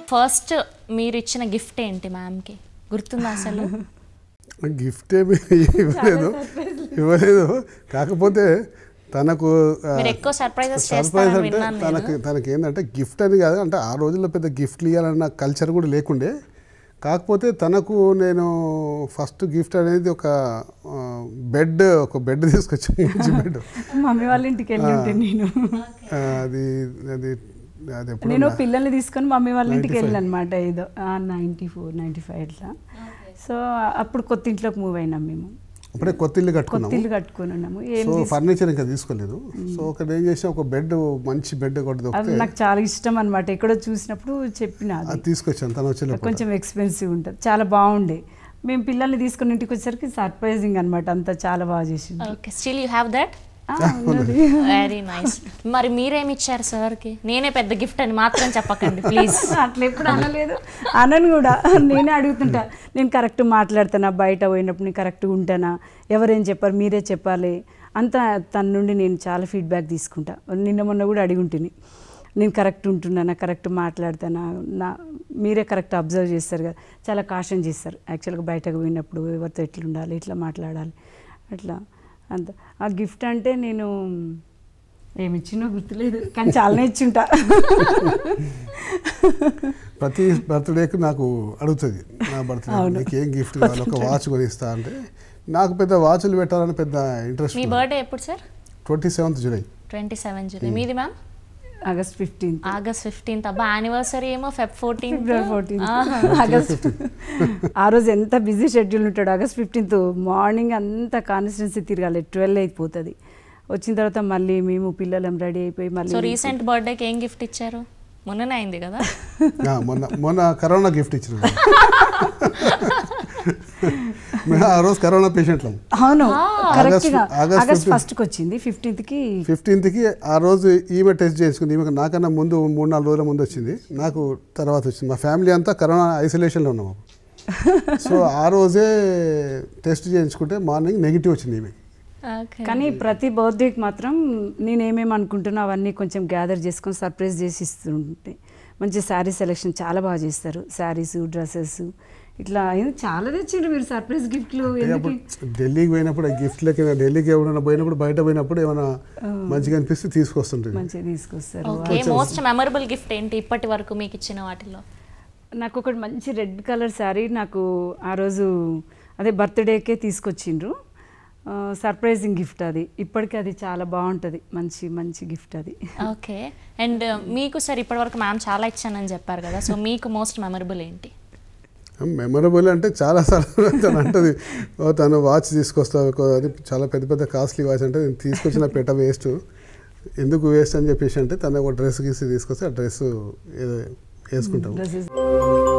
First మీరు ఇచ్చిన gift ఏంటి మ్యామ్కి గుర్తుందా అసలు గిఫ్ట్ ఏమి ఇవ్వలేదు ఇవ్వలేదు కాకపోతే తనకు ఆ, మీరు ఎక్కువ సర్ప్రైజెస్ సర్ప్రైజ్ చేస్తారని అంటే విన్నాను తనకి నేను తనకి ఏంటంటే గిఫ్ట్ అని కాదు అంటే ఆ రోజుల్లో పెద్ద గిఫ్ట్లు ఇవ్వాలన్న కల్చర్ కూడా లేకుండే కాకపోతే తనకు నేను ఫస్ట్ గిఫ్ట్ అనేది ఒక బెడ్ ఒక బెడ్ తీసుకొచ్చాను మంచి బెడ్ మమ్మీ వాళ్ళ ఇంటికి వెళ్ళి ఉంటే నేను అది అది అది ఎప్పుడు నేను పిల్లల్ని తీసుకొని మమ్మీ వాళ్ళ ఇంటికి 95. వెళ్ళాను అనమాట ఏదో నైంటీ ఫోర్ నైంటీ ఫైవ్ ఇట్లా సో అప్పుడు కొత్త ఇంట్లోకి మూవ్ అయినాం మేము అప్పుడే కొత్త ఇల్లు కొత్త కట్టుకున్నాము ఇల్లు కట్టుకొని ఉన్నాము ఏం సో తీసు- ఫర్నిచర్ ఇంకా తీసుకోలేదు సో ఒకటి ఏం చేసాం ఒక బెడ్ మంచి బెడ్ ఒకటి అది దొరికితే నాకు చాలా ఇష్టం అనమాట ఎక్కడో చూసినప్పుడు చెప్పిన అది అది తీసుకొచ్చాను తను వచ్చేటప్పుడు కొంచెం ఎక్స్పెన్సివ్ ఉంటుంది చాలా బాగుండే మేము పిల్లల్ని తీసుకుని ఇంటికి వచ్చేసరికి సర్ప్రైజింగ్ అనమాట అంతా చాలా బాగా చేసింది okay still you have that ఆ, ఉన్నది. వెరీ నైస్ మరి మీరేమి ఇచ్చారు సార్కి నేనే పెద్ద గిఫ్ట్ అని మాత్రం చెప్పకండి ప్లీజ్ అట్లా ఎప్పుడు అనలేదు అనను కూడా నేనే అడుగుతుంటా నేను కరెక్ట్ మాట్లాడుతానా బయట పోయినప్పుడు నేను కరెక్ట్గా ఉంటానా ఎవరేం చెప్పారు మీరే చెప్పాలి అంతా తన నుండి నేను చాలా ఫీడ్బ్యాక్ తీసుకుంటా నిన్న మొన్న కూడా అడిగి ఉంటుంది నేను కరెక్ట్ ఉంటున్నానా కరెక్ట్ మాట్లాడతానా నా మీరే కరెక్ట్ అబ్జర్వ్ చేస్తారు కదా చాలా కాషన్ చేస్తారు యాక్చువల్గా బయటకు పోయినప్పుడు ఎవరితో ఎట్లా ఉండాలి ఎట్లా మాట్లాడాలి అట్లా అంత ఆ గిఫ్ట్ అంటే నేను ఏమి ఇచ్చినో గుర్తులేదు కానీ చాలానే ఇచ్చుంటా ప్రతి బర్త్డేకి నాకు అడుగుతుంది నా బర్త్డే అవును. నీకు ఏం గిఫ్ట్ కావాలి ఒక వాచ్ కొనిస్తా అంటే నాకు పెద్ద వాచ్లు పెట్టాలని పెద్ద ఇంట్రెస్ట్ మీ బర్త్డే ఎప్పుడు sir twenty seventh July twenty seven July మీది ma'am August fifteenth August fifteenth అబ్బా యానివర్సరీ ఏమో Feb fourteenth February fourteenth August ఆ రోజు ఎంత బిజీ షెడ్యూల్ ఉంటాడు ఆగస్ట్ ఫిఫ్టీన్త్ మార్నింగ్ అంతా కాన్స్టిట్యున్సీ తిరగాలి ట్వెల్వ్ అయిపోతుంది వచ్చిన తర్వాత మళ్ళీ మేము పిల్లలం రెడీ అయిపోయి సో మళ్ళీ రీసెంట్ బర్త్డేకి ఏం గిఫ్ట్ ఇచ్చారు మొన్ననే అయింది కదా ఆ, మొన్న మొన్న కరోనా గిఫ్ట్ ఇచ్చిన మేము ఆ రోజు కరోనా పేషెంట్లం అవును కరెక్ట్గా ఆగస్ట్- ఆగస్ట్ ఆగస్ట్ 15 ఫస్ట్కి వచ్చింది ఫిఫ్టీన్త్కి ఫిఫ్టీన్త్కి ఆ రోజు ఈమె టెస్ట్ చేసుకుంది ఈమె నాకన్నా ముందు మూడు నాలుగు రోజుల ముందు వచ్చింది నాకు తర్వాత వచ్చింది మా ఫ్యామిలీ అంతా కరోనా ఐసోలేషన్లో ఉన్నాము సో ఆ రోజే టెస్ట్ చేయించుకుంటే మార్నింగ్ నెగిటివ్ వచ్చింది ఈమె ఓకే కానీ ప్రతి బర్త్డేకి మాత్రం నేనేమేమి అనుకుంటున్నా అవన్నీ కొంచెం గ్యాదర్ చేసుకొని సర్ప్రైజ్ చేసి ఇస్తుంటే మంచి శారీ సెలెక్షన్ చాలా బాగా చేస్తారు శారీస్ డ్రెస్సెస్ ఇట్లా ఇది చాలా తెచ్చిండ్రు మీరు సర్ప్రైజ్ గిఫ్ట్లు ఎందుకు అప్పుడు ఢిల్లీకి పోయినప్పుడు గిఫ్ట్లకి ఢిల్లీకి ఎవరైనా పోయినప్పుడు బయట పోయినప్పుడు ఏమైనా మంచిగా అనిపిస్తే తీసుకొస్తుంటుంది మంచిగా తీసుకొస్తారు ఓకే మోస్ట్ మెమరబుల్ గిఫ్ట్ ఏంటి ఇప్పటి వరకు మీకు ఇచ్చిన వాటిలో నాకు ఒకటి మంచి రెడ్ కలర్ శారీ నాకు ఆ రోజు అదే బర్త్డేకే తీసుకొచ్చిండ్రు సర్ప్రైజింగ్ గిఫ్ట్ అది ఇప్పటికీ అది చాలా బాగుంటుంది మంచి మంచి గిఫ్ట్ అది ఓకే అండ్ మీకు సార్ ఇప్పటివరకు మ్యామ్ చాలా ఇచ్చానని చెప్పారు కదా సో మీకు మోస్ట్ మెమరబుల్ ఏంటి మెమరబుల్ అంటే చాలా సార్లు తను అంటది "ఓ, తను వాచ్ తీసుకొస్తావు అది చాలా పెద్ద పెద్ద కాస్ట్లీ వాచ్ అంటే నేను తీసుకొచ్చిన పెట్ట వేస్ట్ ఎందుకు వేస్ట్ అని చెప్పేసి అంటే తను ఒక డ్రెస్ గీసి తీసుకొస్తే ఆ డ్రెస్ ఏదో వేసుకుంటాము డ్రెస్సెస్